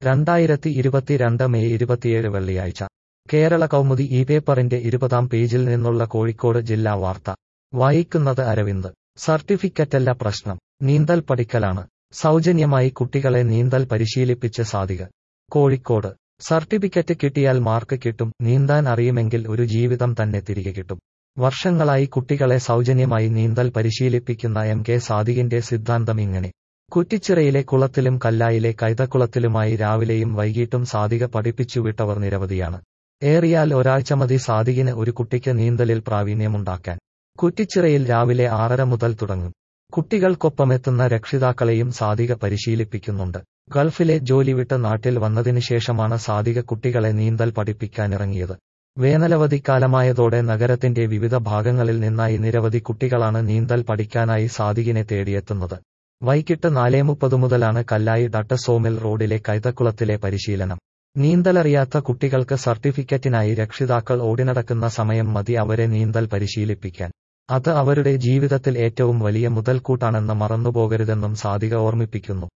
രണ്ടായിരത്തി ഇരുപത്തിരണ്ട് മെയ് ഇരുപത്തിയേഴ് വെള്ളിയാഴ്ച കേരള കൗമുദി ഈ പേപ്പറിന്റെ ഇരുപതാം പേജിൽ നിന്നുള്ള കോഴിക്കോട് ജില്ലാ വാർത്ത വായിക്കുന്നത് അരവിന്ദ് സർട്ടിഫിക്കറ്റല്ല പ്രശ്നം നീന്തൽ പഠിക്കലാണ് സൗജന്യമായി കുട്ടികളെ നീന്തൽ പരിശീലിപ്പിച്ച് സാധിക കോഴിക്കോട് സർട്ടിഫിക്കറ്റ് കിട്ടിയാൽ മാർക്ക് കിട്ടും നീന്താൻ അറിയുമെങ്കിൽ ഒരു ജീവിതം തന്നെ തിരികെ കിട്ടും വർഷങ്ങളായി കുട്ടികളെ സൗജന്യമായി നീന്തൽ പരിശീലിപ്പിക്കുന്ന എം കെ സാദിഖിന്റെ സിദ്ധാന്തം ഇങ്ങനെ കുറ്റിച്ചിറയിലെ കുളത്തിലും കല്ലായിലെ കൈതക്കുളത്തിലുമായി രാവിലെയും വൈകിട്ടും സാധിക പഠിപ്പിച്ചുവിട്ടവർ നിരവധിയാണ് ഏറിയാൽ ഒരാഴ്ച മതി സാദിഖിന് ഒരു കുട്ടിക്ക് നീന്തലിൽ പ്രാവീണ്യമുണ്ടാക്കാൻ കുറ്റിച്ചിറയിൽ രാവിലെ ആറര മുതൽ തുടങ്ങും കുട്ടികൾക്കൊപ്പമെത്തുന്ന രക്ഷിതാക്കളെയും സാധിക പരിശീലിപ്പിക്കുന്നുണ്ട് ഗൾഫിലെ ജോലി വിട്ട് നാട്ടിൽ വന്നതിനു ശേഷമാണ് സാധിക കുട്ടികളെ നീന്തൽ പഠിപ്പിക്കാനിറങ്ങിയത് വേനലവധിക്കാലമായതോടെ നഗരത്തിന്റെ വിവിധ ഭാഗങ്ങളിൽ നിന്നായി നിരവധി കുട്ടികളാണ് നീന്തൽ പഠിക്കാനായി സാധികിനെ തേടിയെത്തുന്നത് വൈകിട്ട് നാലേ മുപ്പത് മുതലാണ് കല്ലായി ഡട്ടസോമിൽ റോഡിലെ കൈതക്കുളത്തിലെ പരിശീലനം നീന്തലറിയാത്ത കുട്ടികൾക്ക് സർട്ടിഫിക്കറ്റിനായി രക്ഷിതാക്കൾ ഓടിനടക്കുന്ന സമയം മതി അവരെ നീന്തൽ പരിശീലിപ്പിക്കാൻ അത് അവരുടെ ജീവിതത്തിൽ ഏറ്റവും വലിയ മുതൽക്കൂട്ടാണെന്ന് മറന്നുപോകരുതെന്നും സാധിക ഓർമ്മിപ്പിക്കുന്നു